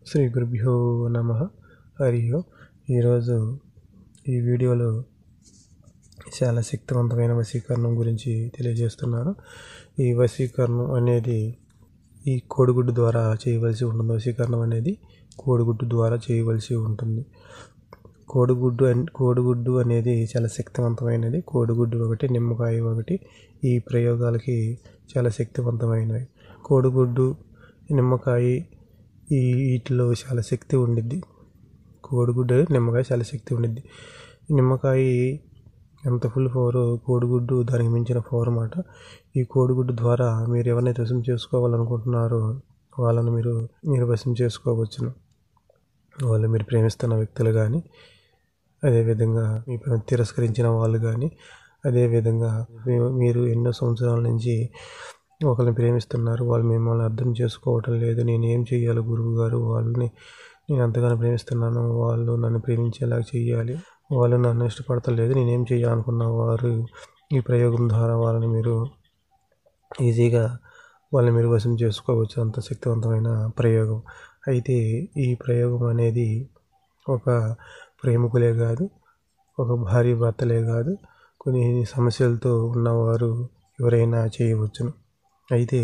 శ్రీ గురుభ్యో నమ హరి ఓం ఈరోజు ఈ వీడియోలో చాలా శక్తివంతమైన వశీకరణం గురించి తెలియజేస్తున్నాను ఈ వశీకరణం అనేది ఈ కోడిగుడ్డు ద్వారా చేయవలసి ఉంటుంది వశీకరణం అనేది కోడిగుడ్డు ద్వారా చేయవలసి ఉంటుంది కోడిగుడ్డు అన్- కోడిగుడ్డు అనేది చాలా శక్తివంతమైనది కోడిగుడ్డు ఒకటి నిమ్మకాయ ఒకటి ఈ ప్రయోగాలకి చాలా శక్తివంతమైనవి కోడిగుడ్డు నిమ్మకాయ ఈ వీటిలో చాలా శక్తి ఉండిద్ది కోడిగుడ్డు నిమ్మకాయ చాలా శక్తి ఉండిద్ది నిమ్మకాయ ఎంత ఫుల్ పవర్ కోడిగుడ్డు దానికి మించిన పవర్ అన్నమాట ఈ కోడిగుడ్డు ద్వారా మీరు ఎవరినైతే వశం చేసుకోవాలనుకుంటున్నారో వాళ్ళని మీరు మీరు వశం చేసుకోవచ్చును వాళ్ళు మీరు ప్రేమిస్తున్న వ్యక్తులు కానీ అదేవిధంగా మీ ప్రేమ తిరస్కరించిన వాళ్ళు కానీ అదేవిధంగా మీ- మీరు ఎన్నో సంవత్సరాల నుంచి ఒకరిని ప్రేమిస్తున్నారు వాళ్ళు మిమ్మల్ని అర్థం చేసుకోవటం లేదు నేను ఏం చేయాలి గురువు గారు వాళ్ళని నేను అంతగానో ప్రేమిస్తున్నాను వాళ్ళు నన్ను ప్రేమించేలా చేయాలి వాళ్ళు నన్ను ఇష్టపడతలేదు నేనేం చేయాలనుకున్న వారు ఈ ప్రయోగం ద్వారా వాళ్ళని మీరు ఈజీగా వాళ్ళని మీరు వశం చేసుకోవచ్చు అంత శక్తివంతమైన ప్రయోగం అయితే ఈ ప్రయోగం అనేది ఒక ప్రేమికులే కాదు ఒక భార్య భర్తలే కాదు కొన్ని సమస్యలతో ఉన్నవారు ఎవరైనా చేయవచ్చును అయితే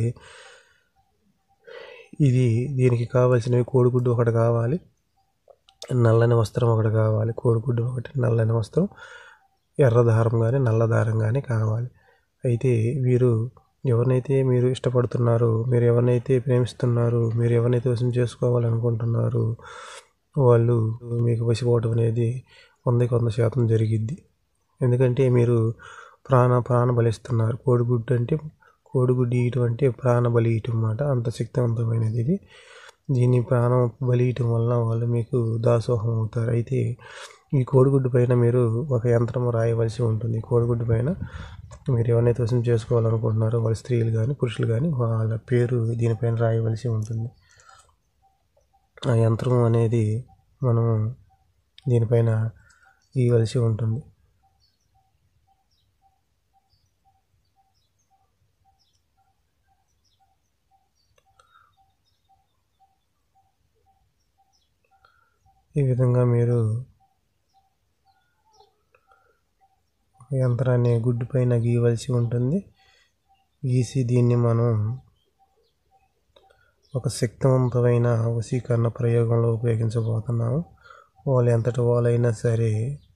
ఇది దీనికి కావాల్సినవి కోడిగుడ్డు ఒకటి కావాలి నల్లని వస్త్రం ఒకటి కావాలి కోడిగుడ్డు ఒకటి నల్లని వస్త్రం ఎర్ర దారం కానీ నల్ల దారం కానీ కావాలి అయితే వీరు ఎవరినైతే మీరు ఇష్టపడుతున్నారో మీరు ఎవరినైతే ప్రేమిస్తున్నారో మీరు ఎవరినైతే వశం చేసుకోవాలనుకుంటున్నారో వాళ్ళు మీకు వశపోవటం అనేది వందకి వంద శాతం జరిగిద్ది ఎందుకంటే మీరు ప్రాణ ప్రాణ బలిస్తున్నారు కోడిగుడ్డు అంటే కోడిగుడ్డు ఇయటం అంటే ప్రాణ బలి ఇయటం అన్నమాట అంత శక్తివంతమైనది ఇది దీన్ని ప్రాణం బలి ఇయటం వల్ల వాళ్ళు మీకు దాసోహం అవుతారు అయితే ఈ కోడిగుడ్డు పైన మీరు ఒక యంత్రం రాయవలసి ఉంటుంది కోడిగుడ్డు పైన మీరు ఎవరినైతే వశం చేసుకోవాలనుకుంటున్నారో వాళ్ళ స్త్రీలు కానీ పురుషులు కానీ వాళ్ళ పేరు దీనిపైన రాయవలసి ఉంటుంది ఆ యంత్రం అనేది మనం దీనిపైన గీయవలసి ఉంటుంది ఈ విధంగా మీరు యంత్రాన్ని గుడ్డు పైన గీయవలసి ఉంటుంది గీసి దీన్ని మనం ఒక శక్తివంతమైన వశీకరణ ప్రయోగంలో ఉపయోగించబోతున్నాము వాళ్ళు ఎంతటి వాళ్ళైనా సరే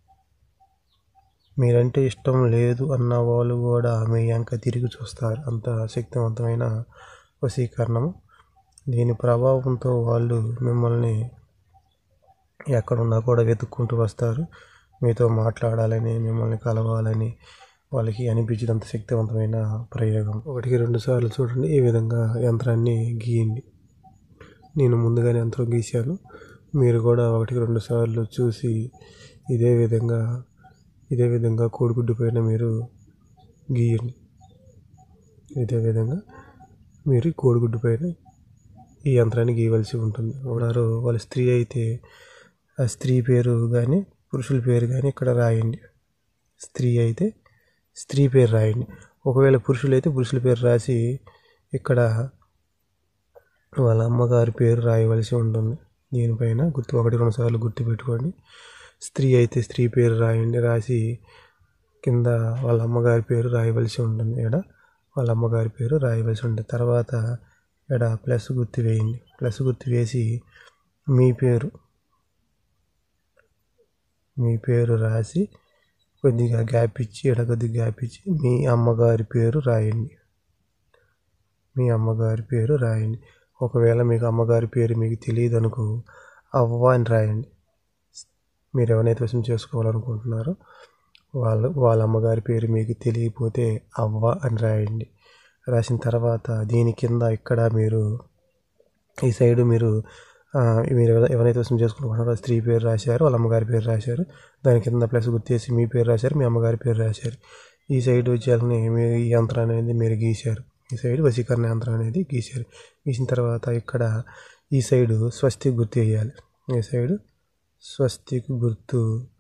మీరంటే ఇష్టం లేదు అన్న వాళ్ళు కూడా మీ వెంక తిరిగి చూస్తారు అంత శక్తివంతమైన వశీకరణము దీని ప్రభావంతో వాళ్ళు మిమ్మల్ని ఎక్కడున్నా కూడా వెతుక్కుంటూ వస్తారు మీతో మాట్లాడాలని మిమ్మల్ని కలవాలని వాళ్ళకి అనిపించినంత శక్తివంతమైన ప్రయోగం ఒకటికి రెండు సార్లు చూడండి ఈ విధంగా యంత్రాన్ని గీయండి నేను ముందుగానే యంత్రం గీశాను మీరు కూడా ఒకటికి రెండు సార్లు చూసి ఇదే విధంగా ఇదే విధంగా కోడిగుడ్డు పైన మీరు గీయండి ఇదే విధంగా మీరు కోడిగుడ్డు పైన ఈ యంత్రాన్ని గీయవలసి ఉంటుంది ఉన్నారు వాళ్ళ స్త్రీ అయితే ఆ స్త్రీ పేరు కానీ పురుషుల పేరు కానీ ఇక్కడ రాయండి స్త్రీ అయితే స్త్రీ పేరు రాయండి ఒకవేళ పురుషులు అయితే పురుషుల పేరు రాసి ఇక్కడ వాళ్ళ అమ్మగారి పేరు రాయవలసి ఉంటుంది దీనిపైన గుర్తు ఒకటి రెండు సార్లు గుర్తు పెట్టుకోండి స్త్రీ అయితే స్త్రీ పేరు రాయండి రాసి కింద వాళ్ళ అమ్మగారి పేరు రాయవలసి ఉంటుంది ఇక్కడ వాళ్ళ అమ్మగారి పేరు రాయవలసి ఉంటుంది తర్వాత ఇక్కడ ప్లస్ గుర్తు వేయండి ప్లస్ గుర్తు వేసి మీ పేరు మీ పేరు రాసి కొద్దిగా గ్యాప్ ఇచ్చి ఇక్కడ కొద్దిగా గ్యాప్ ఇచ్చి మీ అమ్మగారి పేరు రాయండి మీ అమ్మగారి పేరు రాయండి ఒకవేళ మీకు అమ్మగారి పేరు మీకు తెలియదు అనుకో అవ్వ అని రాయండి మీరు ఎవరైతే వశం చేసుకోవాలనుకుంటున్నారో వాళ్ళు వాళ్ళ అమ్మగారి పేరు మీకు తెలియకపోతే అవ్వ అని రాయండి రాసిన తర్వాత దీని కింద ఇక్కడ మీరు ఈ సైడ్ మీరు ఆ, మీరు ఎవర- ఎవరైతే వశం చేసుకుంటున్నారో ఆ స్త్రీ పేరు రాశారు వాళ్ళ అమ్మగారి పేరు రాశారు దాని కింద ప్లస్ గుర్తేసి మీ పేరు రాశారు మీ అమ్మగారి పేరు రాశారు ఈ సైడ్ వచ్చేయాలని మీరు ఈ యంత్రం అనేది మీరు గీశారు ఈ సైడ్ వశీకరణ యంత్రం అనేది గీశారు గీసిన తర్వాత ఇక్కడ ఈ సైడ్ స్వస్తి గుర్తు వేయాలి ఈ సైడ్ స్వస్తిక్ గుర్తు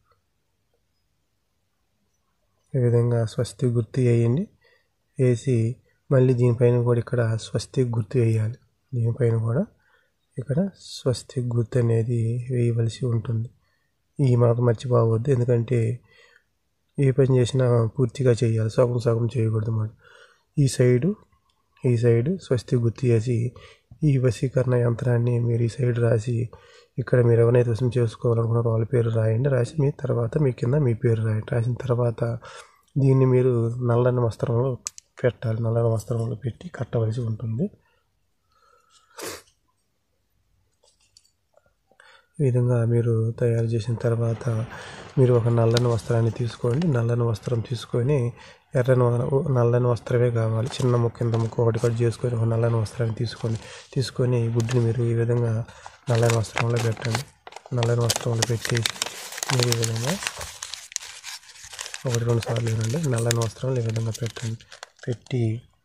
ఈ విధంగా స్వస్తి గుర్తు వేయండి వేసి మళ్ళీ దీనిపైన కూడా ఇక్కడ స్వస్తి గుర్తు వేయాలి దీనిపైన కూడా ఇక్కడ స్వస్తి గుర్తు అనేది వేయవలసి ఉంటుంది ఈ మాకు మర్చిపోవద్దు ఎందుకంటే ఏ పని చేసినా పూర్తిగా చేయాలి సగం సగం చేయకూడదు అన్నమాట ఈ సైడు ఈ సైడ్ స్వస్తి గుర్తు చేసి ఈ వశీకరణ యంత్రాన్ని మీరు ఈ సైడ్ రాసి ఇక్కడ మీరు ఎవరైతే వశం చేసుకోవాలనుకున్నారో వాళ్ళ పేరు రాయండి రాసి మీ తర్వాత మీ కింద మీ పేరు రాయండి రాసిన తర్వాత దీన్ని మీరు నల్లని వస్త్రంలో పెట్టాలి నల్లని వస్త్రంలో పెట్టి కట్టవలసి ఉంటుంది ఈ విధంగా మీరు తయారు చేసిన తర్వాత మీరు ఒక నల్లని వస్త్రాన్ని తీసుకోండి నల్లని వస్త్రం తీసుకొని ఎర్రని వ- నల్లని వస్త్రమే కావాలి చిన్న ముక్క కింద ముక్క ఒకటి కట్ చేసుకొని ఒక నల్లని వస్త్రాన్ని తీసుకోండి తీసుకొని ఈ గుడ్డుని మీరు ఈ విధంగా నల్లని వస్త్రంలో పెట్టండి నల్లని వస్త్రంలో పెట్టి మీరు ఈ విధంగా ఒకటి రెండు సార్లు వినండి నల్లని వస్త్రంలో ఈ విధంగా పెట్టండి పెట్టి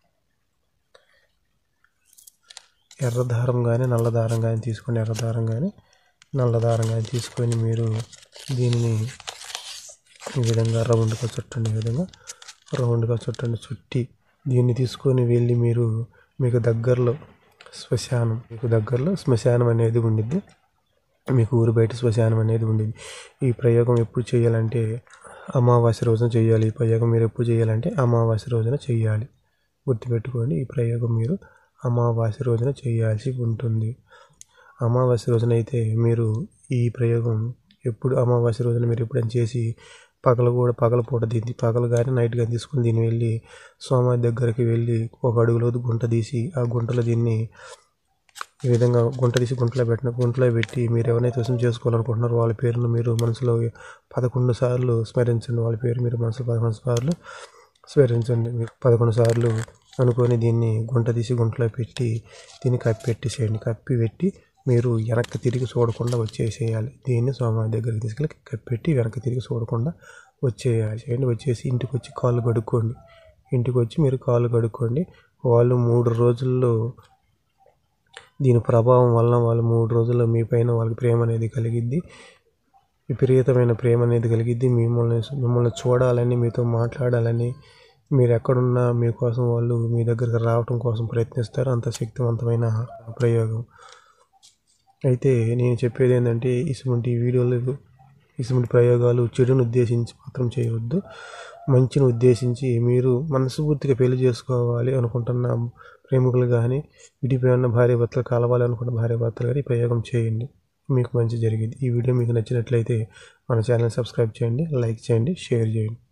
ఎర్ర దారం కానీ నల్ల దారం కానీ తీసుకోండి ఎర్ర దారం కానీ నల్ల దారం కానీ తీసుకొని మీరు దీనిని ఈ విధంగా రౌండ్గా చుట్టండి ఈ విధంగా రౌండ్గా చుట్టండి చుట్టి దీన్ని తీసుకొని వెళ్ళి మీరు మీకు దగ్గరలో శ్మశానం మీకు దగ్గరలో శ్మశానం అనేది ఉండిద్ది మీకు ఊరు బయట శ్మశానం అనేది ఉండిద్ది ఈ ప్రయోగం ఎప్పుడు చేయాలంటే అమావాస్య రోజున చేయాలి ఈ ప్రయోగం మీరు ఎప్పుడు చేయాలంటే అమావాస్య రోజున చేయాలి గుర్తుపెట్టుకోండి ఈ ప్రయోగం మీరు అమావాస్య రోజున చేయాల్సి ఉంటుంది అమావాస్య రోజున అయితే మీరు ఈ ప్రయోగం ఎప్పుడు అమావాస్య రోజున మీరు ఎప్పుడైనా చేసి పగలు కూడా పగల పూట దీన్ని పగలు కానీ నైట్ కానీ తీసుకుని దీన్ని వెళ్ళి సోమాది దగ్గరికి వెళ్ళి ఒక అడుగులో గుంట తీసి ఆ గుంటలో దీన్ని ఈ విధంగా గుంట తీసి గుంటలో పెట్టిన గుంటలో పెట్టి మీరు ఎవరైతే వసం చేసుకోవాలనుకుంటున్నారో వాళ్ళ పేరును మీరు మనసులో పదకొండు సార్లు స్మరించండి వాళ్ళ పేరు మీరు మనసులో పదకొండు సార్లు స్మరించండి మీరు పదకొండు సార్లు అనుకొని దీన్ని గుంట తీసి గుంటలో పెట్టి దీన్ని కప్పి పెట్టేసేయండి కప్పి పెట్టి మీరు వెనక్కి తిరిగి చూడకుండా వచ్చేసేయాలి దీన్ని సోమవారి దగ్గరికి తీసుకెళ్ళి కప్పెట్టి వెనక్కి తిరిగి చూడకుండా వచ్చేయాలి చేయండి వచ్చేసి ఇంటికి వచ్చి కాళ్ళు కడుక్కోండి ఇంటికి వచ్చి మీరు కాళ్ళు కడుక్కోండి వాళ్ళు మూడు రోజుల్లో దీని ప్రభావం వలన వాళ్ళు మూడు రోజుల్లో మీ పైన వాళ్ళకి ప్రేమ అనేది కలిగిద్ది విపరీతమైన ప్రేమ అనేది కలిగిద్ది మిమ్మల్ని మిమ్మల్ని చూడాలని మీతో మాట్లాడాలని మీరు ఎక్కడున్నా మీకోసం వాళ్ళు మీ దగ్గరికి రావటం కోసం ప్రయత్నిస్తారు అంత శక్తివంతమైన ప్రయోగం అయితే నేను చెప్పేది ఏంటంటే ఇటువంటి వీడియోలు ఇటువంటి ప్రయోగాలు చెడును ఉద్దేశించి మాత్రం చేయవద్దు మంచిని ఉద్దేశించి మీరు మనస్ఫూర్తిగా పెళ్లి చేసుకోవాలి అనుకుంటున్న ప్రేమికులు కానీ విడిపోయిన భార్య భర్తలు కలవాలి అనుకున్న భార్య భర్తలు కానీ ఈ ప్రయోగం చేయండి మీకు మంచి జరిగింది ఈ వీడియో మీకు నచ్చినట్లయితే మన ఛానల్ సబ్స్క్రైబ్ చేయండి లైక్ చేయండి షేర్ చేయండి